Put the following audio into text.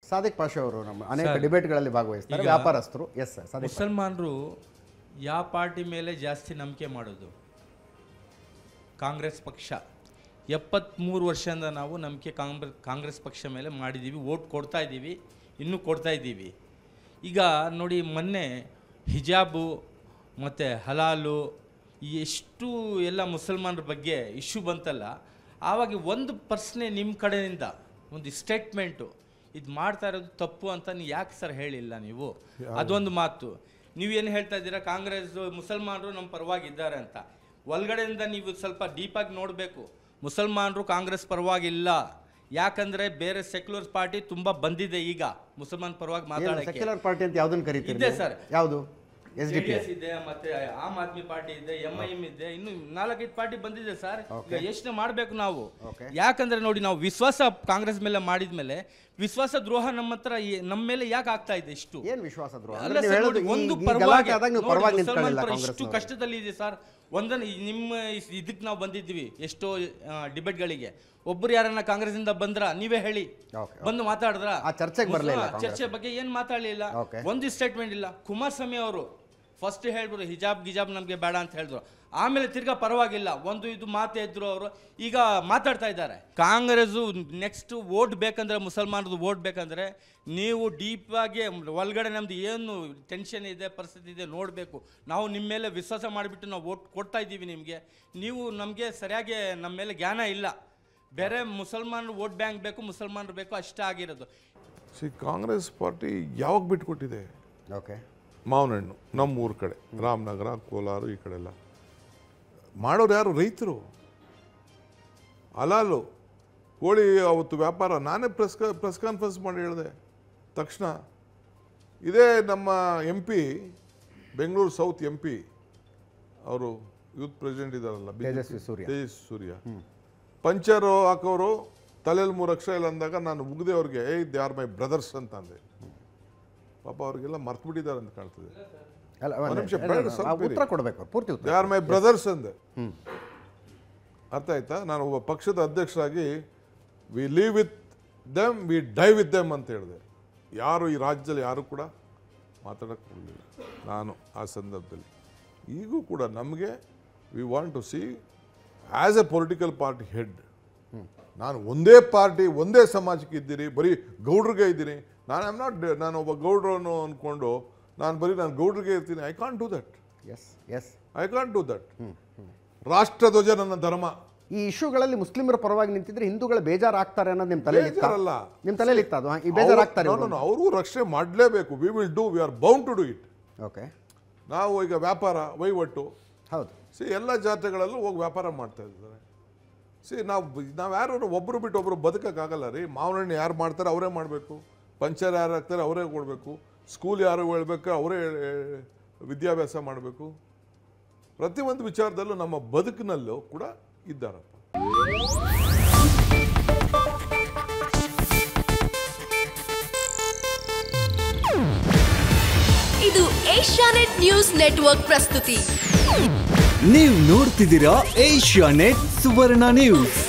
ಸಾದಿಕ್ ಪಾಷಾ ಅವರು ನಮ್ಮ ಅನೇಕ ಡಿಬೇಟ್ಗಳಲ್ಲಿ ಭಾಗವಹಿಸ್ತಾರೆ ವ್ಯಾಪಾರಸ್ಥರು ಎಸ್ ಸರ್ ಸಾದಿಕ್ ಮುಸಲ್ಮಾನರು ಯಾವ ಪಾರ್ಟಿ ಮೇಲೆ ಜಾಸ್ತಿ ನಂಬಿಕೆ ಮಾಡೋದು ಕಾಂಗ್ರೆಸ್ ಪಕ್ಷ ಎಪ್ಪತ್ತ್ಮೂರು ವರ್ಷದಿಂದ ನಾವು ನಂಬಿಕೆ ಕಾಂಗ್ರೆಸ್ ಕಾಂಗ್ರೆಸ್ ಪಕ್ಷ ಮೇಲೆ ಮಾಡಿದ್ದೀವಿ ಓಟ್ ಕೊಡ್ತಾ ಇದ್ದೀವಿ ಇನ್ನೂ ಕೊಡ್ತಾ ಇದ್ದೀವಿ ಈಗ ನೋಡಿ ಮೊನ್ನೆ ಹಿಜಾಬು ಮತ್ತು ಹಲಾಲು ಈ ಎಷ್ಟು ಎಲ್ಲ ಮುಸಲ್ಮಾನರ ಬಗ್ಗೆ ಇಶ್ಯೂ ಬಂತಲ್ಲ ಆವಾಗ ಒಂದು ಪ್ರಶ್ನೆ ನಿಮ್ಮ ಕಡೆಯಿಂದ ಒಂದು ಸ್ಟೇಟ್ಮೆಂಟು ಇದು ಮಾಡ್ತಾ ಇರೋದು ತಪ್ಪು ಅಂತ ನೀವು ಯಾಕೆ ಸರ್ ಹೇಳಿಲ್ಲ ನೀವು ಅದೊಂದು ಮಾತು ನೀವೇನು ಹೇಳ್ತಾ ಇದ್ದೀರಾ ಕಾಂಗ್ರೆಸ್ ಮುಸಲ್ಮಾನರು ನಮ್ಮ ಪರವಾಗಿದ್ದಾರೆ ಅಂತ ಒಳಗಡೆಯಿಂದ ನೀವು ಸ್ವಲ್ಪ ಡೀಪಾಗಿ ನೋಡಬೇಕು ಮುಸಲ್ಮಾನರು ಕಾಂಗ್ರೆಸ್ ಪರವಾಗಿಲ್ಲ ಯಾಕಂದ್ರೆ ಬೇರೆ ಸೆಕ್ಯುಲರ್ ಪಾರ್ಟಿ ತುಂಬಾ ಬಂದಿದೆ ಈಗ ಮುಸಲ್ಮಾನ್ ಪರವಾಗಿ ಮಾತಾಡಕ್ಕೆ ಸೆಕ್ಯುಲರ್ ಪಾರ್ಟಿ ಅಂತ ಯಾವ್ದನ್ನ ಕರೀತೀರಿ ಇದೆ ನೀವು? ಸರ್. ಯಾವುದು ಎಸ್ ಡಿ ಪಿ JDS ಇದೆ ಮತ್ತೆ ಆಮ್ ಆದ್ಮಿ ಪಾರ್ಟಿ ಇದೆ ಎಂ ಐ ಎಂ ಇದೆ ಇನ್ನು ನಾಲ್ಕೈದು ಪಾರ್ಟಿ ಬಂದಿದೆ ಸರ್ ಈಗ ಯೋಚನೆ ಮಾಡಬೇಕು ನಾವು Okay. ಯಾಕಂದ್ರೆ ನೋಡಿ ನಾವು ವಿಶ್ವಾಸ ಕಾಂಗ್ರೆಸ್ ಮೇಲೆ ಮಾಡಿದ್ಮೇಲೆ ವಿಶ್ವಾಸ ದ್ರೋಹ ನಮ್ಮ ಹತ್ರ ಈ- ನಮ್ಮ ಮೇಲೆ ಯಾಕೆ ಆಗ್ತಾ ಇದೆ ಇಷ್ಟು ಏನ್ ವಿಶ್ವಾಸ ದ್ರೋಹ ಅಲ್ಲ ಅಂದ್ರೆ ನೀವು ಸರ್, ಹೇಳೋದು ನೋಡಿ, ಈ- ಒಂದು ಈ ಪರವಾಗಿ ಗಲಾಟೆ ಆದಾಗ ನೀವು ನೋಡಿ, ಪರವಾಗಿ ಮುಸಲ್ಮಾನ್ ನಿಂತ್ಕೊಳ್ಳಿಲ್ಲ ಪರ ಕಾಂಗ್ರೆಸ್ ಎಷ್ಟು ಕಷ್ಟದಲ್ಲಿ ಇದೆ ಸರ್ ಒಂದನ್ನು ಈ ನಿಮ್ಮ ಇಸ್- ಇದಕ್ಕೆ ನಾವು ಬಂದಿದ್ವಿ ಎಷ್ಟೋ ಡಿಬೇಟ್ಗಳಿಗೆ ಒಬ್ಬರು ಯಾರನ್ನ ಕಾಂಗ್ರೆಸ್ಸಿಂದ ಬಂದ್ರ ನೀವೇ ಹೇಳಿ Okay, ಬಂದು ಮಾತಾಡಿದ್ರ ಆ ಚರ್ಚೆಗೆ ಬರ್ಲಿಲ್ಲ ಮುಸ್ಲಿಂ- ಚರ್ಚೆ ಬಗ್ಗೆ ಏನ್ ಮಾತಾಡಲಿಲ್ಲ Okay. ಒಂದು ಸ್ಟೇಟ್ಮೆಂಟ್ ಇಲ್ಲ ಕುಮಾರಸ್ವಾಮಿ ಅವರು ಫಸ್ಟ್ ಹೇಳ್ಬಿಡು ಹಿಜಾಬ್ ಗಿಜಾಬ್ ನಮಗೆ ಬೇಡ ಅಂತ ಹೇಳಿದ್ರು ಆಮೇಲೆ ತಿರ್ಗಾ ಪರವಾಗಿಲ್ಲ ಒಂದು ಇದು ಮಾತೇ ಇದ್ರು ಅವರು ಈಗ ಮಾತಾಡ್ತಾ ಇದ್ದಾರೆ ಕಾಂಗ್ರೆಸ್ ನೆಕ್ಸ್ಟ್ ವೋಟ್ ಬೇಕಂದ್ರೆ ಮುಸಲ್ಮಾನರದು ವೋಟ್ ಬೇಕಂದ್ರೆ ನೀವು ಡೀಪ್ ಆಗಿ ಒಳಗಡೆ ನಮ್ದು ಏನು ಟೆನ್ಷನ್ ಇದೆ ಪರಿಸ್ಥಿತಿ ಇದೆ ನೋಡಬೇಕು ನಾವು ನಿಮ್ಮ ಮೇಲೆ ವಿಶ್ವಾಸ ಮಾಡಿಬಿಟ್ಟು ನಾವು ವೋಟ್ ಕೊಡ್ತಾ ಇದ್ದೀವಿ ನಿಮಗೆ ನೀವು ನಮಗೆ ಸರಿಯಾಗಿ ನಮ್ಮ ಮೇಲೆ ಜ್ಞಾನ ಇಲ್ಲ ಬೇರೆ ಮುಸಲ್ಮಾನರು ವೋಟ್ ಬ್ಯಾಂಕ್ ಬೇಕು ಮುಸಲ್ಮಾನರು ಬೇಕು ಅಷ್ಟೇ ಆಗಿರೋದು ಸಿ ಕಾಂಗ್ರೆಸ್ ಪಾರ್ಟಿ ಯಾವಾಗ ಬಿಟ್ಕೊಟ್ಟಿದೆ ಓಕೆ ಮಾವನಹಣ್ಣು ನಮ್ಮ ಊರ ಕಡೆ ರಾಮನಗರ ಕೋಲಾರ ಈ ಕಡೆ ಎಲ್ಲ ಮಾಡೋರು ಯಾರು ರೈತರು ಅಲಾಲು ಕೋಳಿ ಅವತ್ತು ವ್ಯಾಪಾರ ನಾನೇ ಪ್ರೆಸ್ ಪ್ರೆಸ್ ಕಾನ್ಫರೆನ್ಸ್ ಮಾಡಿ ಹೇಳಿದೆ ತಕ್ಷಣ ಇದೇ ನಮ್ಮ M P Bengaluru south M P ಅವರು ಯೂತ್ ಪ್ರೆಸಿಡೆಂಟ್ ಇದ್ದಾರಲ್ಲ BJP. ತೇಜಸ್ವಿ ಸೂರ್ಯ. ತೇಜಸ್ವಿ ಸೂರ್ಯ ಪಂಚರು ಹಾಕೋರು ತಲೆಯಲ್ಲಿ ಮೂರು ಅಕ್ಷರ ಇಲ್ಲ ಅಂದಾಗ ನಾನು ಮುಗ್ದೆ ಅವ್ರಿಗೆ ಏಯ್ ದೇ ಆರ್ ಮೈ ಬ್ರದರ್ಸ್ ಅಂತ ಅಂದೆ ಪಾಪ ಅವ್ರಿಗೆಲ್ಲ ಮರ್ತು ಬಿಟ್ಟಿದ್ದಾರೆ ಅಂತ ಕಾಣ್ತದೆ ಅಲ್ಲ ಒಂದ್ ಒಂದ್ ನಿಮಿಷ ನಿಮಿಷ, ಬೇಡ, ಇಲ್ಲ, ಸ್ವಲ್ಪ ಆ ಉತ್ತರ ಇರಿ. ಕೊಡಬೇಕು ಪೂರ್ತಿ ಉತ್ತರ ದೇ ಆರ್ ಮೈ ಬ್ರದರ್ಸ್ ಅಂದೆ ಅರ್ಥ ಆಯ್ತಾ ನಾನು ಒಬ್ಬ ಪಕ್ಷದ ಅಧ್ಯಕ್ಷರಾಗಿ we leave with them we die with them ಅಂತ ಹೇಳಿದೆ ಯಾರು ಈ ರಾಜ್ಯದಲ್ಲಿ ಯಾರು ಕೂಡ ಮಾತಾಡಕ್ಕೆ ಹೋಗಲಿಲ್ಲ ನಾನು ಆ ಸಂದರ್ಭದಲ್ಲಿ ಈಗೂ ಕೂಡ ನಮಗೆ we want to see as a political party head ನಾನು ಒಂದೇ ಪಾರ್ಟಿ ಒಂದೇ ಸಮಾಜಕ್ಕೆ ಇದ್ದೀರಿ ಬರೀ ಗೌಡ್ರಿಗೆ ಇದ್ದೀನಿ ನಾನು ಐಮ್ ನಾಟ್ ನಾನು ಒಬ್ಬ ಗೌಡ್ರನ್ನು ಅಂದ್ಕೊಂಡು ನಾನು ಬರೀ ನಾನು ಗೌಡ್ರಿಗೆ ಇರ್ತೀನಿ I can't do that yes yes I can't do that ರಾಷ್ಟ್ರಧ್ವಜ ನನ್ನ ಧರ್ಮ ಈ ಇಶ್ಯೂಗಳಲ್ಲಿ ಮುಸ್ಲಿಮರ ಪರವಾಗಿ ನಿಂತಿದ್ರೆ ಹಿಂದೂಗಳು ಬೇಜಾರಾಗ್ತಾರೆ ಅನ್ನೋದು ನಿಮ್ಮ ತಲೆಯಲ್ಲಿ ಇತ್ತಾ? ಬೇಜಾರಲ್ಲ. ನಿಮ್ಮ ತಲೆಯಲ್ಲಿ ಇತ್ತ ಅದು ಈ ಬೇಜಾರಾಗ್ತಾರೆ ಇವ್ರು? ಅವರು ರಕ್ಷಣೆ ಮಾಡಲೇಬೇಕು we will do we are bound to do it okay ನಾವು ಈಗ ವ್ಯಾಪಾರ ವಹಿವಟ್ಟು ಹೌದು ಸಿ ಎಲ್ಲ ಜಾತ್ರೆಗಳಲ್ಲೂ ಹೋಗಿ ವ್ಯಾಪಾರ ಮಾಡ್ತಾ ಇದ್ದಾರೆ ಸಿ ನಾವು ನಾವು ಯಾರು ಒಬ್ಬರು ಬಿಟ್ಟು ಒಬ್ಬರು ಬದುಕೋಕ್ಕಾಗಲ್ಲ ರೀ ಮಾವನಹಣ್ಣು ಯಾರು ಮಾಡ್ತಾರೆ ಅವರೇ ಮಾಡಬೇಕು ಪಂಚರ್ ಯಾರು ಹಾಕ್ತಾರೆ ಅವರೇ ಕೊಡಬೇಕು ಸ್ಕೂಲ್ ಯಾರು ಹೇಳ್ಬೇಕು ಅವರೇ ವಿದ್ಯಾಭ್ಯಾಸ ಮಾಡಬೇಕು ಪ್ರತಿಯೊಂದು ವಿಚಾರದಲ್ಲೂ ನಮ್ಮ ಬದುಕಿನಲ್ಲೂ ಕೂಡ ಇದ್ದಾರಪ್ಪ ಇದು ಏಷ್ಯಾನೆಟ್ ನ್ಯೂಸ್ ನೆಟ್ವರ್ಕ್ ಪ್ರಸ್ತುತಿ ನೀವು ನೋಡ್ತಿದ್ದೀರಾ ಏಷ್ಯಾ ನೆಟ್ ಸುವರ್ಣ ನ್ಯೂಸ್